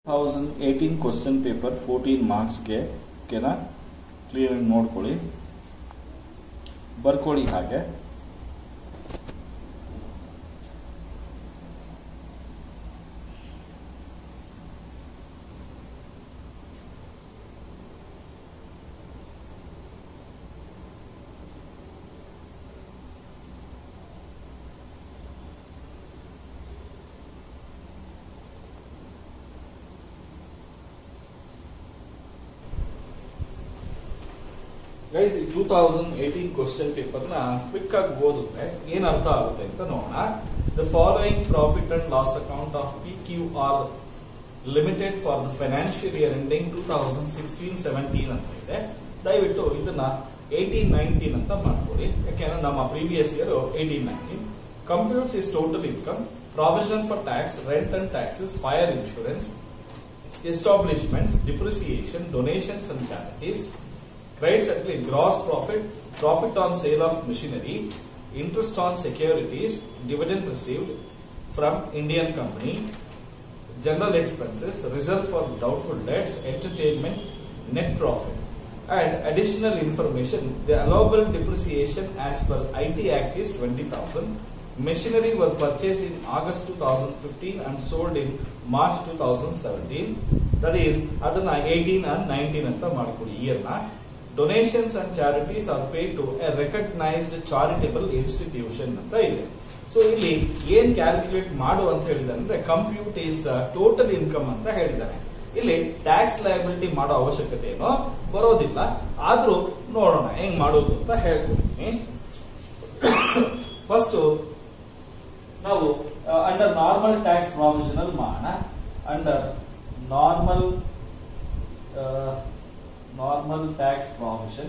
Thousand eighteen question paper fourteen ಮಾರ್ಕ್ಸ್ಗೆ ಓಕೆನಾ clear ನೋಡ್ಕೊಳ್ಳಿ ಬರ್ಕೊಳ್ಳಿ ಹಾಗೆ guys two thousand eighteen question paper ನ ಕ್ವಿಕ್ ಆಗಿ ಓದಿದ್ರೆ ಏನ್ ಅರ್ಥ ಆಗುತ್ತೆ ಅಂತ ನೋಡೋಣ the following profit and loss account of P Q R limited for the financial year ending two thousand sixteen seventeen ಅಂತ ಇದೆ ದಯವಿಟ್ಟು ಇದನ್ನ ಏಯ್ಟೀನ್ ನೈನ್ಟೀನ್ ಅಂತ ಮಾಡ್ಕೊಳ್ಳಿ ಯಾಕೆಂದ್ರೆ ನಮ್ಮ previous year eighteen nineteen computes is total income provision for tax rent and taxes fire insurance establishments, depreciation, donations and charities, credits at gross profit, profit on sale of machinery, interest on securities, dividend received from Indian company, general expenses, reserve for doubtful debts, entertainment, net profit. And additional information, the allowable depreciation as per IT Act is 20,000. Machinery were purchased in August 2015 and sold in March 2017. That is, ಅದನ್ನ 18 and 19 ಅಂತ ಮಾಡ್ಕೊಡಿ year ನ donations and charities are pay to a recognised charitable institution ಅಂತ ಇದೆ so ಇಲ್ಲಿ ಏನ್ calculate ಮಾಡು ಅಂತ ಹೇಳಿದಾರೆ ಅಂದ್ರೆ ಕಂಪ್ಯೂಟ್ ಈಸ್ ಟೋಟಲ್ ಇನ್ಕಮ್ ಅಂತ ಹೇಳಿದ್ದಾನೆ ಇಲ್ಲಿ ಟ್ಯಾಕ್ಸ್ ಲಯಬಿಲಿಟಿ ಮಾಡೋ ಅವಶ್ಯಕತೆ ಏನೋ ಬರೋದಿಲ್ಲ ಆದ್ರೂ ನೋಡೋಣ ಹೆಂಗ್ ಮಾಡೋದು ಅಂತ ಹೇಳ್ಕೊಡ್ತೀನಿ ಫಸ್ಟ್ ನಾವು ಅಂಡರ್ ನಾರ್ಮಲ್ ಟ್ಯಾಕ್ಸ್ ಪ್ರಾವಿಷನಲ್ ಮಾಡೋಣ under normal normal tax provision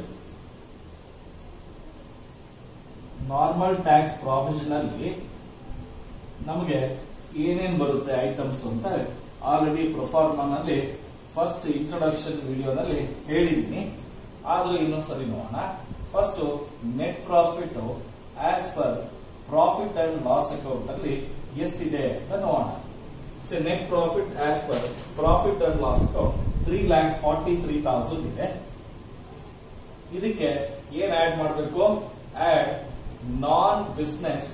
normal tax provision ಅಲ್ಲಿ ನಮಗೆ ಏನೇನ್ ಬರುತ್ತೆ ಐಟಮ್ಸ್ ಅಂತ ಆಲ್ರೆಡಿ ಪ್ರೊಫಾರ್ಮನಲ್ಲಿ ಫಸ್ಟ್ ಇಂಟ್ರೊಡಕ್ಷನ್ ವಿಡಿಯೋನಲ್ಲಿ ಹೇಳಿದೀನಿ ಆದ್ರೂ ಇನ್ನೊಂದ್ಸರಿ ನೋಡೋಣ first net profit as per profit and loss account ಅಲ್ಲಿ ಎಷ್ಟಿದೆ ಅಂತ ನೋಡೋಣ so net profit as per profit and loss account three lakh forty three thousand ಇದೆ ಇದಕ್ಕೆ ಏನ್ ಆಡ್ ಮಾಡಬೇಕು add non business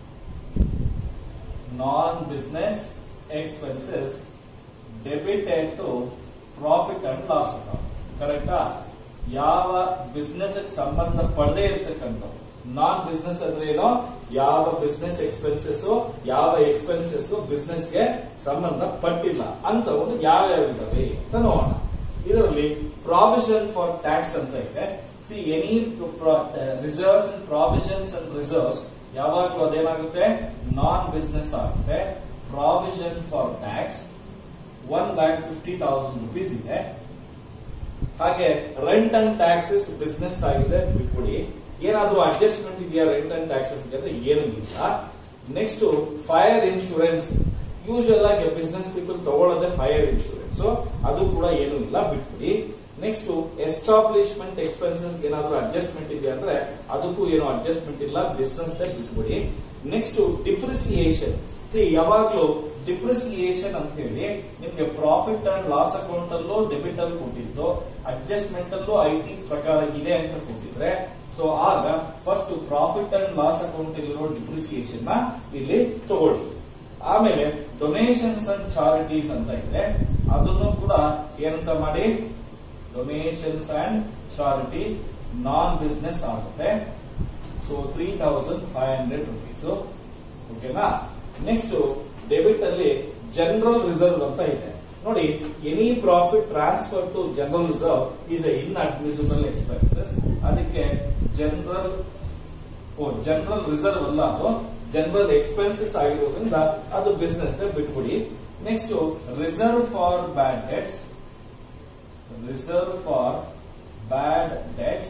non business expenses debited to profit and loss account ಕರೆಕ್ಟಾ ಯಾವ ಬಿಸ್ನೆಸ್ ಸಂಬಂಧ ಪಡದೇ ಇರ್ತಕ್ಕಂಥವು ನಾನ್ ಬಿಸ್ನೆಸ್ ಅಂದ್ರೆ ಏನೋ ಯಾವ ಬಿಸ್ನೆಸ್ ಎಕ್ಸ್ಪೆನ್ಸಸ್ ಯಾವ ಎಕ್ಸ್ಪೆನ್ಸಸ್ ಬಿಸ್ನೆಸ್ ಗೆ ಸಂಬಂಧ ಪಟ್ಟಿಲ್ಲ ಅಂತವು ಯಾವ್ಯಾವ ಇದಾವೆ ಅಂತ ನೋಡೋಣ ಇದರಲ್ಲಿ ಪ್ರಾವಿಷನ್ ಫಾರ್ ಟ್ಯಾಕ್ಸ್ ಅಂತ ಇದೆ see any reserves and provisions and reserves ಯಾವಾಗಲೂ ಅದೇನಾಗುತ್ತೆ ನಾನ್ ಬಿಸ್ನೆಸ್ ಆಗುತ್ತೆ provision for tax one lakh fifty thousand rupees ಇದೆ ಹಾಗೆ ರೆಂಟ್ ಅಂಡ್ ಟ್ಯಾಕ್ಸಸ್ ಬಿಸ್ನೆಸ್ ಆಗಿದೆ ಬಿಟ್ಬಿಡಿ ಏನಾದ್ರೂ ಅಡ್ಜಸ್ಟ್ಮೆಂಟ್ ಇದೆಯಾ ರೆಂಟ್ ಅಂಡ್ ಟ್ಯಾಕ್ಸಸ್ ಅಂದ್ರೆ ಏನೂ ಇಲ್ಲ ನೆಕ್ಸ್ಟ್ ಫೈರ್ ಇನ್ಶೂರೆನ್ಸ್ ಯೂಶಲ್ ಆಗಿ ಬಿಸ್ನೆಸ್ ಪೀಪಲ್ ತಗೊಳ್ಳೋದೇ ಫೈರ್ ಇನ್ಶೂರೆನ್ಸ್ ಅದು ಕೂಡ ಏನೂ ಇಲ್ಲ ಬಿಟ್ಬಿಡಿ ನೆಕ್ಸ್ಟ್ ಎಸ್ಟಾಬ್ಲಿಷ್ಮೆಂಟ್ ಎಕ್ಸ್ಪೆನ್ಸಸ್ ಏನಾದ್ರೂ ಅಡ್ಜಸ್ಟ್ಮೆಂಟ್ ಇದೆ ಅಂದ್ರೆ ಅದಕ್ಕೂ ಏನೋ ಅಡ್ಜಸ್ಟ್ಮೆಂಟ್ ಇಲ್ಲ ಬಿಸ್ನೆಸ್ ಬಿಟ್ಬಿಡಿ ನೆಕ್ಸ್ಟ್ ಡಿಪ್ರಿಸಿಯೇಷನ್ ಸಿ ಯಾವಾಗ್ಲೂ ಡಿಪ್ರಿಸಿಯೇಷನ್ ಅಂತ ಹೇಳಿ ನಿಮ್ಗೆ ಪ್ರಾಫಿಟ್ ಅಂಡ್ ಲಾಸ್ ಅಕೌಂಟ್ ಅಲ್ಲೂ ಡೆಬಿಟ್ ಅಲ್ಲಿ ಕೊಟ್ಟಿದ್ದು ಅಡ್ಜಸ್ಟ್ಮೆಂಟ್ ಅಲ್ಲೂ ಐ ಟಿ ಪ್ರಕಾರ ಇದೆ ಅಂತ ಕೊಟ್ಟಿದ್ರೆ ಸೊ ಆಗ first profit and loss account ಇರೋ ಡಿಪ್ರಿಸಿಯೇಷನ್ ನ ಇಲ್ಲಿ ತಗೊಳ್ಳಿ ಆಮೇಲೆ ಡೊನೇಷನ್ಸ್ ಅಂಡ್ ಚಾರಿಟೀಸ್ ಅಂತ ಇದೆ ಅದನ್ನು ಕೂಡ ಏನಂತ ಮಾಡಿ donations and charity non business ಆಗುತ್ತೆ so three thousand five hundred rupees ಓಕೆನಾ ನೆಕ್ಸ್ಟ್ ಡೆಬಿಟ್ ಅಲ್ಲಿ ಜನರಲ್ ರಿಸರ್ವ್ ಅಂತ ಇದೆ ನೋಡಿ any profit transfer to general reserve is a inadmissible expenses ಅದಕ್ಕೆ ಜನರಲ್ ಓ ಜನರಲ್ ರಿಸರ್ವ್ ಅಲ್ಲ ಅದು ಜನರಲ್ ಎಕ್ಸ್ಪೆನ್ಸಸ್ ಆಗಿರೋದ್ರಿಂದ ಅದು ಬಿಸ್ನೆಸ್ ಬಿಟ್ಬಿಡಿ next reserve for bad debts reserve for bad debts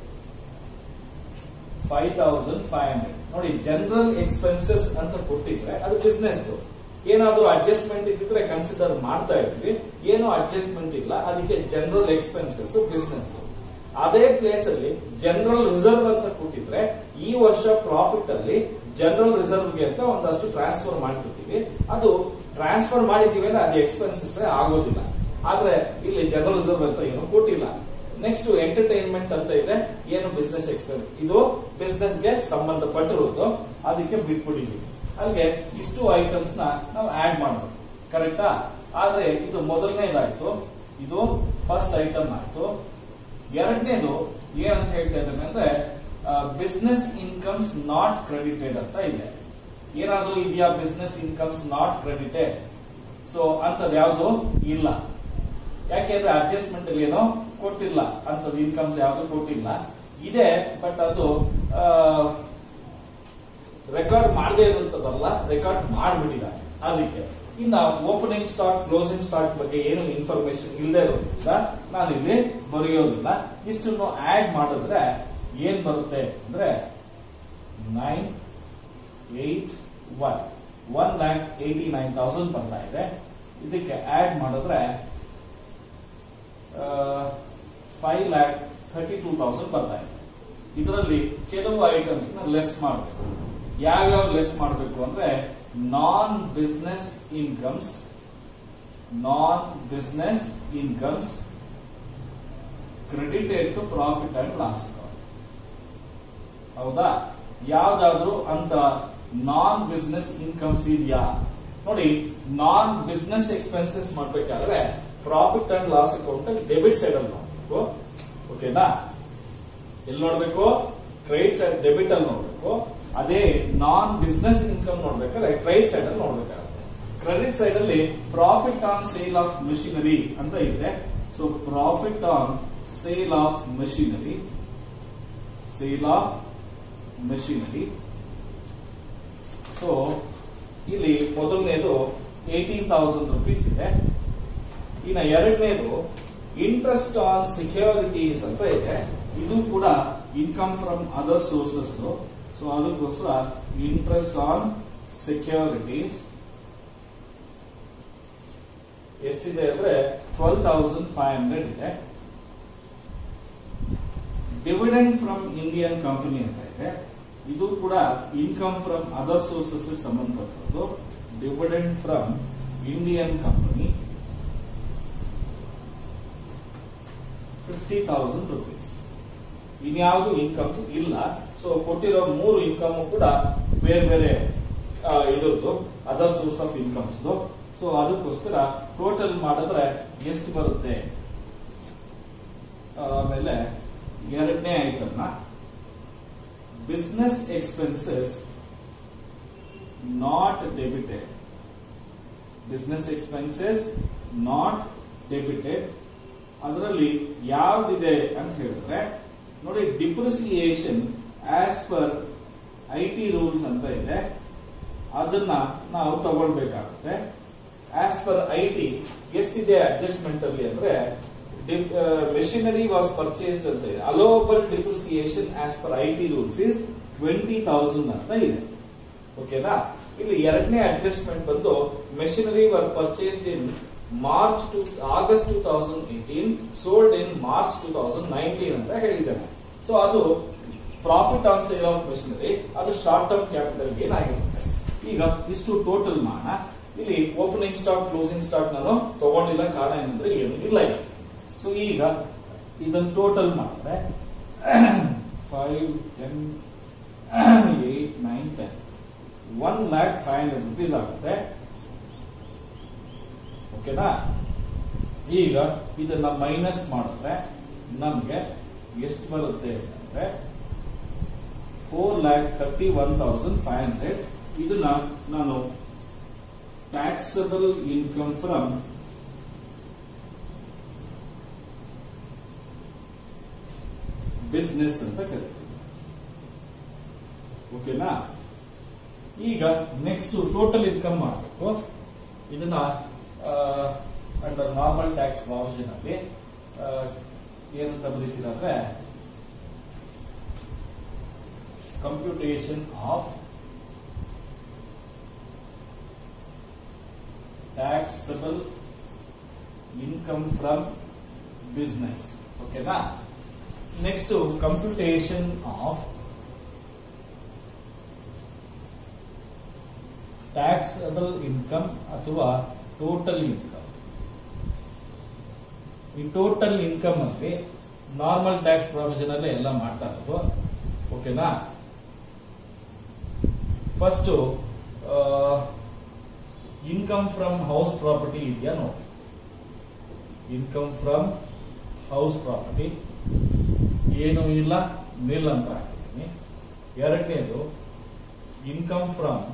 five thousand five hundred ನೋಡಿ general expenses ಅಂತ ಕೊಟ್ಟಿದ್ರೆ ಅದು ಬಿಸ್ನೆಸ್ ಏನಾದ್ರೂ ಅಡ್ಜಸ್ಟ್ಮೆಂಟ್ ಇದ್ದಿದ್ರೆ ಕನ್ಸಿಡರ್ ಮಾಡ್ತಾ ಇದ್ವಿ ಏನೋ ಅಡ್ಜಸ್ಟ್ಮೆಂಟ್ ಇಲ್ಲ ಅದಕ್ಕೆ ಜನರಲ್ ಎಕ್ಸ್ಪೆನ್ಸಸ್ ಬಿಸ್ನೆಸ್ ಅದೇ ಪ್ಲೇಸ್ ಅಲ್ಲಿ ಜನರಲ್ ರಿಸರ್ವ್ ಅಂತ ಕೊಟ್ಟಿದ್ರೆ ಈ ವರ್ಷ ಪ್ರಾಫಿಟ್ ಅಲ್ಲಿ ಜನರಲ್ ರಿಸರ್ವ್ ಗೆ ಅಂತ ಒಂದಷ್ಟು ಟ್ರಾನ್ಸ್ಫರ್ ಮಾಡ್ತಿರ್ತೀವಿ ಅದು ಟ್ರಾನ್ಸ್ಫರ್ ಮಾಡಿದೀವಿ ಅಂದ್ರೆ ಅದು ಎಕ್ಸ್ಪೆನ್ಸಸ್ ಆಗೋದಿಲ್ಲ ಆದ್ರೆ ಇಲ್ಲಿ ಜನರಲ್ ರಿಸರ್ವ್ ಅಂತ ಏನು ಕೊಟ್ಟಿಲ್ಲ ನೆಕ್ಸ್ಟ್ ಎಂಟರ್ಟೈನ್ಮೆಂಟ್ ಅಂತ ಇದೆ ಏನು ಬಿಸ್ನೆಸ್ ಎಕ್ಸ್ಪೆನ್ಸ್ ಇದು ಬಿಸ್ನೆಸ್ ಗೆ ಸಂಬಂಧಪಟ್ಟಿರುವುದು ಅದಕ್ಕೆ ಬಿಟ್ಬಿಟ್ಟಿದ್ದೀವಿ ಅಲ್ಲಿಗೆ ಇಷ್ಟು ಐಟಮ್ಸ್ ನ ನಾವು ಆಡ್ ಮಾಡಬೇಕು ಕರೆಕ್ಟಾ ಆದ್ರೆ ಇದು ಮೊದಲನೇದಾಯ್ತು ಇದು ಫಸ್ಟ್ ಐಟಮ್ ಆಯ್ತು ಎರಡನೇದು ಏನಂತ ಹೇಳ್ತಾ ಇದ್ದೇನೆ ಅಂದ್ರೆ ಬಿಸ್ನೆಸ್ ಇನ್ಕಮ್ಸ್ ನಾಟ್ ಕ್ರೆಡಿಟೆಡ್ ಅಂತ ಇದೆ ಏನಾದ್ರೂ ಇದೆಯಾ business incomes not credited so ಅಂತದ್ ಯಾವುದು ಇಲ್ಲ ಯಾಕೆಂದ್ರೆ ಅಡ್ಜಸ್ಟ್ಮೆಂಟ್ ಅಲ್ಲಿ ಏನೋ ಕೊಟ್ಟಿಲ್ಲ ಅಂತದ್ ಇನ್ಕಮ್ಸ್ ಯಾವುದು ಕೊಟ್ಟಿಲ್ಲ ಇದೆ ಬಟ್ ಅದು ರೆಕಾರ್ಡ್ ಮಾಡದೇ ಇರುತ್ತದಲ್ಲ ರೆಕಾರ್ಡ್ ಮಾಡ್ಬಿಟ್ಟಿದ್ದಾರೆ ಅದಕ್ಕೆ ಇನ್ನ ಓಪನಿಂಗ್ ಸ್ಟಾಕ್ ಕ್ಲೋಸಿಂಗ್ ಸ್ಟಾಕ್ ಬಗ್ಗೆ ಏನು ಇನ್ಫಾರ್ಮೇಶನ್ ಇಲ್ಲದೆ ಇರೋದ್ರಿಂದ ನಾನು ಇಲ್ಲಿ ಬರೆಯೋದಿಲ್ಲ ಇಷ್ಟನ್ನು ಆಡ್ ಮಾಡಿದ್ರೆ ಏನ್ ಬರುತ್ತೆ ಅಂದ್ರೆ nine eight one one lakh eighty nine thousand ಬರ್ತಾ ಇದೆ ಇದಕ್ಕೆ ಆಡ್ ಮಾಡಿದ್ರೆ five lakh thirty two thousand ಬರ್ತಾ ಇದೆ ಇದರಲ್ಲಿ ಕೆಲವು ಐಟಮ್ಸ್ ನ ಲೆಸ್ ಮಾಡಬೇಕು ಯಾವ್ಯಾವ ಲೆಸ್ ಮಾಡಬೇಕು ಅಂದ್ರೆ non business incomes non business incomes credited to profit and loss ಹೌದಾ ಯಾವ್ದಾದ್ರು ಅಂತ ನಾನ್ ಬಿಸ್ನೆಸ್ ಇನ್ಕಮ್ಸ್ ಇದೆಯಾ ನೋಡಿ ನಾನ್ ಬಿಸ್ನೆಸ್ ಎಕ್ಸ್ಪೆನ್ಸಸ್ ಮಾಡ್ಬೇಕಾದ್ರೆ profit and loss account debit side ಅಲ್ಲಿ ನೋಡ್ಬೇಕು ಓಕೆನಾ ಎಲ್ಲಿ ನೋಡ್ಬೇಕು ಕ್ರೆಡಿಟ್ ಸೈಡ್ ಡೆಬಿಟ್ ಅಲ್ಲಿ ನೋಡ್ಬೇಕು ಅದೇ ನಾನ್ ಬಿಸ್ನೆಸ್ ಇನ್ಕಮ್ ನೋಡ್ಬೇಕಾದ್ರೆ ಕ್ರೆಡಿಟ್ ಸೈಡ್ ಅಲ್ಲಿ ನೋಡ್ಬೇಕಾಗುತ್ತೆ ಕ್ರೆಡಿಟ್ ಸೈಡ್ ಅಲ್ಲಿ profit on sale of machinery ಅಂತ ಇದೆ so profit on sale of machinery sale of machinery so ಇಲ್ಲಿ ಮೊದಲನೇದು ಏಟೀನ್ ತೌಸಂಡ್ ರುಪೀಸ್ ಇದೆ ಇನ್ನು ಎರಡನೇದು ಇಂಟ್ರೆಸ್ಟ್ ಆನ್ ಸೆಕ್ಯೂರಿಟೀಸ್ ಅಂತ ಇದೆ ಇದು ಕೂಡ income from other sources so ಅದಕ್ಕೋಸ್ಕರ ಇಂಟ್ರೆಸ್ಟ್ ಆನ್ ಸೆಕ್ಯೂರಿಟೀಸ್ ಎಷ್ಟಿದೆ ಅಂದ್ರೆ ಟ್ವೆಲ್ ತೌಸಂಡ್ ಫೈವ್ ಹಂಡ್ರೆಡ್ ಇದೆ ಡಿವಿಡೆಂಡ್ ಫ್ರಮ್ ಇಂಡಿಯನ್ ಕಂಪನಿ ಅಂತ ಇದೆ ಇದು ಕೂಡ ಇನ್ಕಮ್ ಫ್ರಮ್ ಅದರ್ ಸೋರ್ಸಸ್ ಸಂಬಂಧಪಟ್ಟಿರೋದು dividend from Indian company fifty thousand rupees ಇನ್ಯಾವುದು ಇನ್ಕಮ್ಸ್ ಇಲ್ಲ ಸೊ ಕೊಟ್ಟಿರೋ ಮೂರು ಇನ್ಕಮ್ ಕೂಡ ಬೇರೆ ಬೇರೆ ಇದ್ರದ್ದು other source of incomes so ಅದಕ್ಕೋಸ್ಕರ ಟೋಟಲ್ ಮಾಡಿದ್ರೆ ಎಷ್ಟು ಬರುತ್ತೆ ಆಮೇಲೆ ಎರಡನೇ item business expenses not debited business expenses not debited ಅದರಲ್ಲಿ ಯಾವ್ದಿದೆ ಅಂತ ಹೇಳಿದ್ರೆ ನೋಡಿ depreciation as per I T rules ಅಂತ ಇದೆ ಅದನ್ನ ನಾವು ತಗೊಳ್ಬೇಕಾಗುತ್ತೆ ಆಸ್ ಪರ್ ಐ ಟಿ ಎಷ್ಟಿದೆ ಅಡ್ಜಸ್ಟ್ಮೆಂಟ್ ಅಲ್ಲಿ ಅಂದ್ರೆ ಮೆಷಿನರಿ ವಾಸ್ ಪರ್ಚೇಸ್ಡ್ ಅಂತ ಇದೆ allowable depreciation as per I T rules is twenty thousand ಅಂತ ಇದೆ ಓಕೆನಾ ಇಲ್ಲಿ ಎರಡನೇ ಅಡ್ಜಸ್ಟ್ಮೆಂಟ್ ಬಂದು machinery were purchased in March to August two thousand eighteen sold in March two thousand nineteen ಅಂತ ಹೇಳಿದ್ದಾನೆ ಸೊ ಅದು profit on sale of machinery ಅದು ಶಾರ್ಟ್ ಟರ್ಮ್ ಕ್ಯಾಪಿಟಲ್ ಗೇನ್ ಆಗಿರುತ್ತೆ ಈಗ ಇಷ್ಟು ಟೋಟಲ್ ಮಾನ ಇಲ್ಲಿ ಓಪನಿಂಗ್ ಸ್ಟಾಕ್ ಕ್ಲೋಸಿಂಗ್ ಸ್ಟಾಕ್ ನಾನು ತಗೊಂಡಿಲ್ಲ ಕಾರಣ ಏನಂದ್ರೆ ಏನು ಇಲ್ಲ ಈಗ ಸೊ ಈಗ ಇದನ್ನು ಟೋಟಲ್ ಮಾಡಿದ್ರೆ five ten eight nine ten one lakh five hundred rupees ಆಗುತ್ತೆ ಓಕೆನಾ ಈಗ ಇದನ್ನ ಮೈನಸ್ ಮಾಡಿದ್ರೆ ನಮ್ಗೆ ಎಷ್ಟು ಬರುತ್ತೆ ಅಂದ್ರೆ four lakh thirty one thousand five hundred ಇದನ್ನ ನಾನು ಟ್ಯಾಕ್ಸಬಲ್ ಇನ್ಕಮ್ ಫ್ರಮ್ ಬಿಸ್ನೆಸ್ ಅಂತ ಕರಿತೀವಿ ಓಕೆನಾ ಈಗ ನೆಕ್ಸ್ಟ್ ಟೋಟಲ್ ಇನ್ಕಮ್ ಮಾಡಬೇಕು ಇದನ್ನ ಅಂಡರ್ ನಾರ್ಮಲ್ ಟ್ಯಾಕ್ಸ್ ಪ್ರಾವಿಷನ್ ಅಲ್ಲಿ ಆ, ಏನಂತ ಬರೀತೀರ ಅಂದ್ರೆ computation of taxable income from business ಓಕೆನಾ next computation of taxable income ಅಥವಾ ಟೋಟಲ್ ಇನ್ಕಮ್ ಈ ಟೋಟಲ್ ಇನ್ಕಮ್ ಅಲ್ಲಿ ನಾರ್ಮಲ್ ಟ್ಯಾಕ್ಸ್ ಪ್ರಾವಿಷನ್ ಅಲ್ಲೇ ಎಲ್ಲ ಮಾಡ್ತಾ ಇರೋದು ಓಕೆನಾ first income from house property ಇದೆಯಾ ನೋಡಿ ಇನ್ಕಮ್ ಫ್ರಮ್ ಹೌಸ್ ಪ್ರಾಪರ್ಟಿ ಏನು ಇಲ್ಲ ನಿಲ್ ಅಂತ ಹಾಕಿದ್ದೀನಿ ಎರಡನೇದು ಇನ್ಕಮ್ ಫ್ರಮ್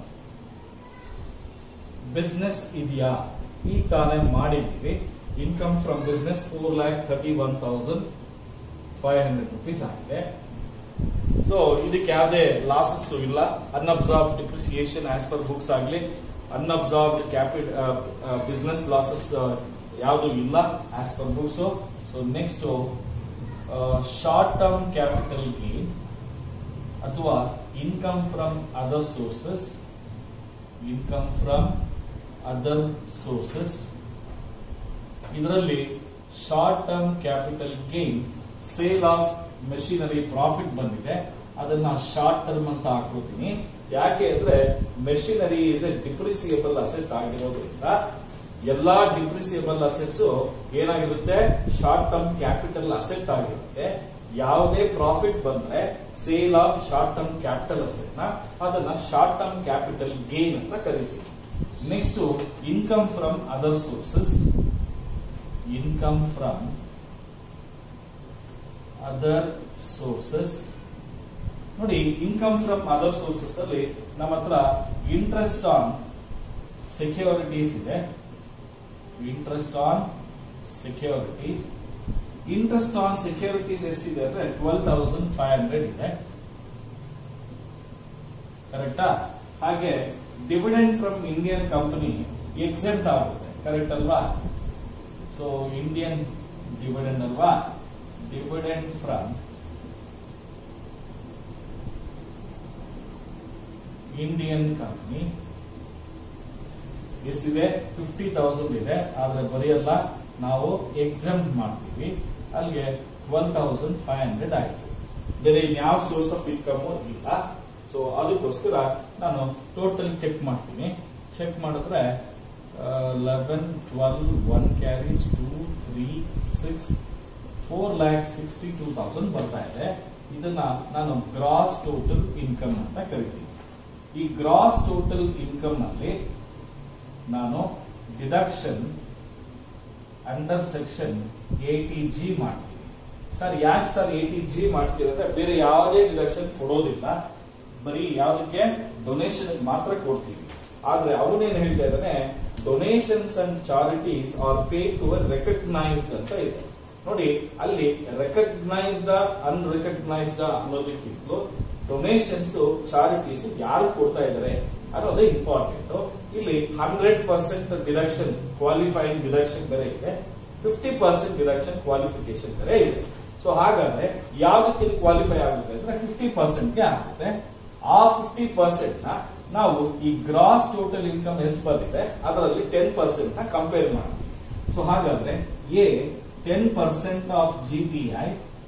ಬಿಸ್ನೆಸ್ ಇದೆಯಾ ಈ ತಾನೇ ಮಾಡಿದ್ದೀವಿ income from business four lakh thirty one thousand five hundred rupees ಆಗಿದೆ ಸೊ ಇದಕ್ಕೆ ಯಾವುದೇ ಲಾಸಸ್ ಇಲ್ಲ unabsorbed depreciation as per books ಆಗಲಿ ಅನ್ಅಬ್ಸಾರ್ಬ್ಡ್ ಕ್ಯಾಪಿಟ್ ಬಿಸ್ನೆಸ್ ಲಾಸಸ್ ಯಾವುದು ಇಲ್ಲ as per books so next short term capital gain ಅಥವಾ income from other sources income from other sources ಇದರಲ್ಲಿ short term capital gain sale of machinery profit ಬಂದಿದೆ ಅದನ್ನ short term ಅಂತ ಹಾಕೋತೀನಿ ಯಾಕೆ ಅಂದ್ರೆ machinery is A depreciable asset ಆಗಿರೋದ್ರಿಂದ ಎಲ್ಲಾ ಡಿಪ್ರಿಸಿಯಬಲ್ ಅಸೆಟ್ಸ್ ಏನಾಗಿರುತ್ತೆ ಶಾರ್ಟ್ ಟರ್ಮ್ ಕ್ಯಾಪಿಟಲ್ ಅಸೆಟ್ ಆಗಿರುತ್ತೆ ಯಾವುದೇ ಪ್ರಾಫಿಟ್ ಬಂದ್ರೆ sale of short term capital asset ನ ಅದನ್ನ ಶಾರ್ಟ್ ಟರ್ಮ್ ಕ್ಯಾಪಿಟಲ್ ಗೇನ್ ಅಂತ ಕರಿತೀವಿ next income from other sources income from other sources ನೋಡಿ ಇನ್ಕಮ್ ಫ್ರಮ್ ಅದರ್ ಸೋರ್ಸಸ್ ಅಲ್ಲಿ ನಮ್ಮ ಹತ್ರ ಇಂಟ್ರೆಸ್ಟ್ ಆನ್ ಸೆಕ್ಯೂರಿಟೀಸ್ ಇದೆ interest on securities interest on securities ಎಷ್ಟಿದೆ ಅಂದ್ರೆ ಟ್ವೆಲ್ ತೌಸಂಡ್ ಫೈವ್ ಹಂಡ್ರೆಡ್ ಇದೆ ಕರೆಕ್ಟಾ ಹಾಗೆ dividend from Indian company Accent ಆಗುತ್ತೆ ಕರೆಕ್ಟ್ ಅಲ್ವಾ ಸೊ ಇಂಡಿಯನ್ ಡಿವಿಡೆಂಡ್ ಅಲ್ವಾ ಡಿವಿಡೆಂಡ್ ಫ್ರಮ್ ಇಂಡಿಯನ್ ಕಂಪನಿ ಎಷ್ಟಿದೆ ಫಿಫ್ಟಿ ತೌಸಂಡ್ ಇದೆ ಆದ್ರೆ ಬರೆಯಲ್ಲ ನಾವು ಎಕ್ಸಾಮ್ ಮಾಡ್ತೀವಿ ಅಲ್ಲಿಗೆ ಟ್ವೆಲ್ ತೌಸಂಡ್ ಫೈವ್ ಹಂಡ್ರೆಡ್ ಆಯ್ತು ಬೇರೆ ಯಾವ ಸೋರ್ಸ್ ಆಫ್ ಇನ್ಕಮ್ ಇಲ್ಲ ಸೊ ಅದಕ್ಕೋಸ್ಕರ ನಾನು ಟೋಟಲ್ ಚೆಕ್ ಮಾಡ್ತೀನಿ ಚೆಕ್ ಮಾಡಿದ್ರೆ eleven twelve one carries two three six four lakh sixty two thousand ಬರ್ತಾ ಇದೆ ಇದನ್ನ ನಾನು ಗ್ರಾಸ್ ಟೋಟಲ್ ಇನ್ಕಮ್ ಅಂತ ಕರಿತೀನಿ ಈ ಗ್ರಾಸ್ ಟೋಟಲ್ ಇನ್ಕಮ್ ನಲ್ಲಿ ನಾನು deduction under section eighty G ಮಾಡ್ತೀನಿ ಸರ್ ಯಾಕೆ ಸರ್ ಏಟಿ ಜಿ ಮಾಡ್ತೀವಿ ಅಂದ್ರೆ ಬೇರೆ ಯಾವುದೇ ಡಿಡಕ್ಷನ್ ಕೊಡೋದಿಲ್ಲ ಬರೀ ಯಾವುದಕ್ಕೆ ಡೊನೇಷನ್ ಮಾತ್ರ ಕೊಡ್ತೀವಿ ಆದ್ರೆ ಅವನೇನ್ ಹೇಳ್ತಾ ಇದ್ದಾನೆ donations and charities are pay to recognised ಅಂತ ಇದೆ ನೋಡಿ ಅಲ್ಲಿ ರೆಕಗ್ನೈಸ್ಡ್ ಅನ್ರೆಕಗ್ನೈಸ್ಡ್ ಅನ್ನೋದಕ್ಕಿಂತ ಡೊನೇಷನ್ಸ್ ಚಾರಿಟೀಸ್ ಯಾರು ಕೊಡ್ತಾ ಇದ್ದಾರೆ ಅನ್ನೋದೇ ಇಂಪಾರ್ಟೆಂಟ್ ಇಲ್ಲಿ hundred percent deduction qualifying deduction ಬೇರೆ ಇದೆ ಫಿಫ್ಟಿ ಪರ್ಸೆಂಟ್ ಡಿಡಕ್ಷನ್ ಕ್ವಾಲಿಫಿಕೇಶನ್ ಬೇರೆ ಇದೆ ಸೊ ಹಾಗಾದ್ರೆ ಯಾವ್ದಕ್ಕೆ ಕ್ವಾಲಿಫೈ ಆಗುತ್ತೆ ಅಂದ್ರೆ ಫಿಫ್ಟಿ ಪರ್ಸೆಂಟ್ಗೆ ಆಗುತ್ತೆ ಆ ಫಿಫ್ಟಿ ಪರ್ಸೆಂಟ್ ನ ನಾವು ಈ ಗ್ರಾಸ್ ಟೋಟಲ್ ಇನ್ಕಮ್ ಎಷ್ಟು ಬಂದಿದೆ ಅದರಲ್ಲಿ ಟೆನ್ ಪರ್ಸೆಂಟ್ ನ ಕಂಪೇರ್ ಮಾಡ್ತೀವಿ ಸೊ ಹಾಗಾದ್ರೆ a ten percent of G T I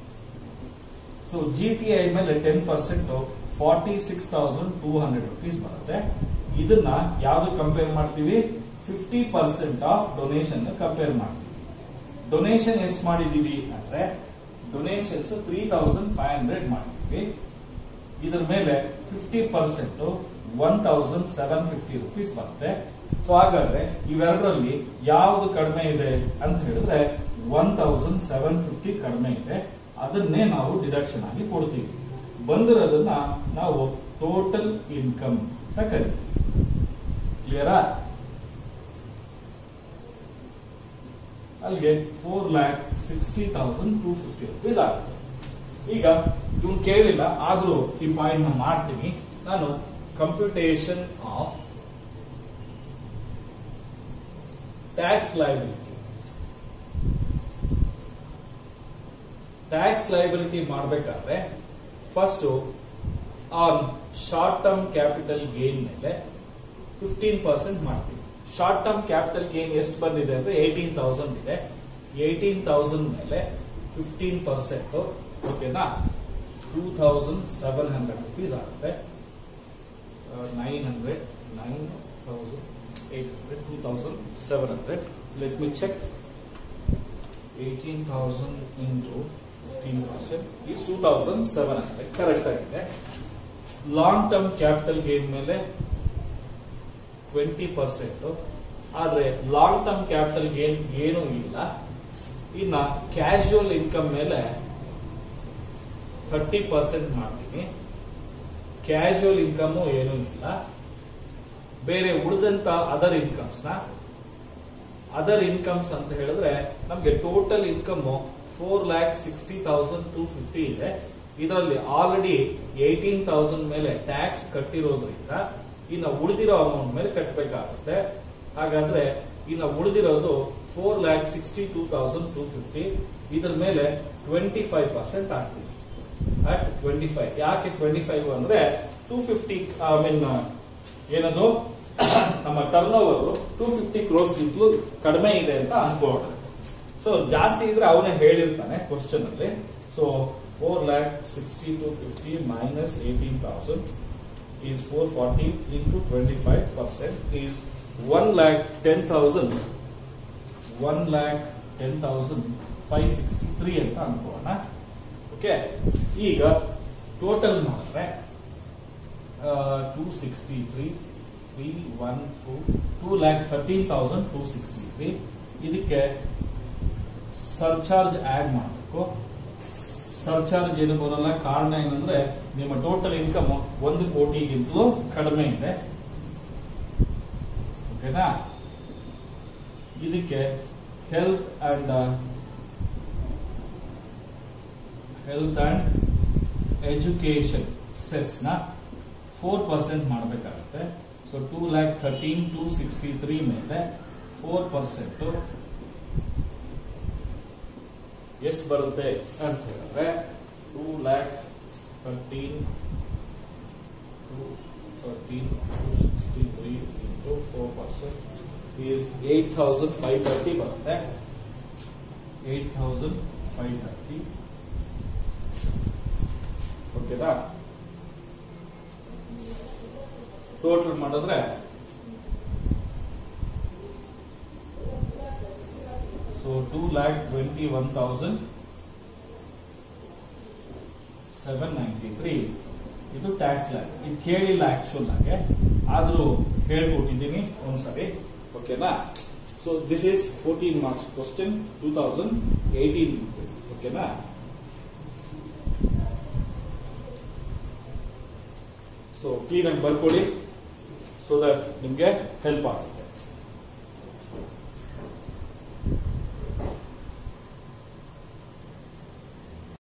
so G T I ಮೇಲೆ ten percent forty six thousand two hundred rupees ಬರುತ್ತೆ ಇದನ್ನ ಯಾವ್ದು ಕಂಪೇರ್ ಮಾಡ್ತೀವಿ fifty percent of donation compare ಮಾಡ್ತೀವಿ ಡೊನೇಷನ್ ಎಷ್ಟು ಮಾಡಿದೀವಿ ಅಂದ್ರೆ donations three thousand five hundred ಮಾಡಿದ್ವಿ ಇದ್ರ ಮೇಲೆ fifty percent one thousand seven fifty rupees ಬರುತ್ತೆ ಸೊ ಹಾಗಾದ್ರೆ ಇವೆರಡರಲ್ಲಿ ಯಾವುದು ಕಡಿಮೆ ಇದೆ ಅಂತ ಹೇಳಿದ್ರೆ ಒನ್ ತೌಸಂಡ್ ಸೆವೆನ್ ಫಿಫ್ಟಿ ಕಡಿಮೆ ಇದೆ ಅದನ್ನೇ ನಾವು ಡಿಡಕ್ಷನ್ ಆಗಿ ಕೊಡ್ತೀವಿ ಬಂದಿರೋದನ್ನ ನಾವು ಟೋಟಲ್ ಇನ್ಕಮ್ ಅಂತ ಕರಿತೀವಿ ಕ್ಲಿಯರಾ ಅಲ್ಲಿಗೆ four lakh sixty thousand two fifty rupees ಆಗುತ್ತೆ ಈಗ ಇವ್ನು ಕೇಳಿಲ್ಲ ಆದ್ರೂ ಈ ಪಾಯಿಂಟ್ ಮಾಡ್ತೀನಿ ನಾನು computation of tax liability tax liability ಮಾಡಬೇಕಾದ್ರೆ first on short term capital gain ಮೇಲೆ ಫಿಫ್ಟೀನ್ ಪರ್ಸೆಂಟ್ ಮಾಡ್ತೀವಿ ಶಾರ್ಟ್ ಟರ್ಮ್ ಕ್ಯಾಪಿಟಲ್ ಗೇನ್ ಎಷ್ಟು ಬಂದಿದೆ ಅಂದ್ರೆ ಏಯ್ಟೀನ್ ತೌಸಂಡ್ ಇದೆ ಏಯ್ಟೀನ್ ತೌಸಂಡ್ ಮೇಲೆ ಫಿಫ್ಟೀನ್ ಪರ್ಸೆಂಟ್ ಓಕೆನಾ two thousand seven hundred rupees ಆಗುತ್ತೆ nine hundred nine 1800 2700 let me check 18000 into 15% is 2700 correct ಆಗಿದೆ ಲಾಂಗ್ ಟರ್ಮ್ ಕ್ಯಾಪಿಟಲ್ ಗೇನ್ ಮೇಲೆ ಟ್ವೆಂಟಿ ಪರ್ಸೆಂಟ್ ಆದ್ರೆ ಲಾಂಗ್ ಟರ್ಮ್ ಕ್ಯಾಪಿಟಲ್ ಗೇನ್ ಏನೂ ಇಲ್ಲ ಇನ್ನ ಕ್ಯಾಶುವಲ್ ಇನ್ಕಮ್ ಮೇಲೆ ಥರ್ಟಿ ಪರ್ಸೆಂಟ್ ಮಾಡ್ತೀನಿ ಕ್ಯಾಶುವಲ್ ಇನ್ಕಮ್ ಏನೂ ಇಲ್ಲ ಬೇರೆ ಉಳಿದಂತ ಅದರ್ ಇನ್ಕಮ್ಸ್ ನ ಅದರ್ ಇನ್ಕಮ್ಸ್ ಅಂತ ಹೇಳಿದ್ರೆ ನಮ್ಗೆ total income four lakh sixty thousand two fifty ಇದೆ ಇದರಲ್ಲಿ ಆಲ್ರೆಡಿ ಏಯ್ಟೀನ್ ತೌಸಂಡ್ ಮೇಲೆ ಟ್ಯಾಕ್ಸ್ ಕಟ್ಟಿರೋದ್ರಿಂದ ಇನ್ನು ಉಳಿದಿರೋ ಅಮೌಂಟ್ ಮೇಲೆ ಕಟ್ಟಬೇಕಾಗುತ್ತೆ ಹಾಗಾದ್ರೆ ಇನ್ನು ಉಳಿದಿರೋದು four lakh sixty two thousand two fifty ಇದ್ರ ಮೇಲೆ ಟ್ವೆಂಟಿ ಫೈವ್ ಪರ್ಸೆಂಟ್ ಆಗ್ತೀವಿ ಅಟ್ ಟ್ವೆಂಟಿ ಫೈವ್ ಯಾಕೆ ಟ್ವೆಂಟಿ ಫೈವ್ ಅಂದ್ರೆ ಟೂ ಫಿಫ್ಟಿ ಐ ಮೀನ್ ಏನದು ನಮ್ಮ turnover two fifty crores ಗಿಂತಲೂ ಕಡಿಮೆ ಇದೆ ಅಂತ ಅನ್ಕೊಳ್ಳೋಣ ಸೊ ಜಾಸ್ತಿ ಇದ್ರೆ ಅವನೇ ಹೇಳಿರ್ತಾನೆ ಕ್ವಶನ್ ಅಲ್ಲಿ so four lakh sixty two fifty minus eighteen thousand is four forty into twenty five percent is one lakh ten thousand one lakh ten thousand five sixty three ಅಂತ ಅನ್ಕೋಣ ಓಕೆ ಈಗ ಟೋಟಲ್ ಮಾಡಿದ್ರೆ two sixty three three one two two lakh thirteen thousand two sixty three ಇದಕ್ಕೆ surcharge add ಮಾಡಬೇಕು surcharge ಏನು ಬರಲ್ಲ ಕಾರಣ ಏನಂದ್ರೆ ನಿಮ್ಮ ಟೋಟಲ್ ಇನ್ಕಮ್ ಒಂದು ಕೋಟಿಗಿಂತಲೂ ಕಡಿಮೆ ಇದೆ ಓಕೆನಾ ಇದಕ್ಕೆ health and health and education cess ನ ಫೋರ್ ಪರ್ಸೆಂಟ್ ಮಾಡಬೇಕಾಗುತ್ತೆ so two lakh thirteen two sixty three ಮೇಲೆ ಫೋರ್ ಪರ್ಸೆಂಟ್ ಎಷ್ಟು ಬರುತ್ತೆ ಅಂತ ಹೇಳಿದ್ರೆ two lakh thirteen two thirteen two sixty three into four percent is eight thousand five thirty ಬರುತ್ತೆ eight thousand five thirty ಓಕೆನಾ total ಮಾಡಿದ್ರೆ so two lakh twenty one thousand seven ninety three ಇದು tax lakh ಇದು ಕೇಳಿಲ್ಲ ಆಕ್ಚುಲ್ ಆಗಿ ಆದ್ರೂ ಹೇಳ್ಕೊಟ್ಟಿದ್ದೀನಿ ಒಂದ್ಸರಿ ಓಕೆನಾ so this is fourteen marks question two thousand eighteen ಓಕೆನಾ ಸೊ ಕ್ಲೀನ್ ಆಗಿ ಬರ್ಕೊಳ್ಳಿ ಸೊ ದಟ್ ನಿಮ್ಗೆ ಹೆಲ್ಪ್ ಆಗುತ್ತೆ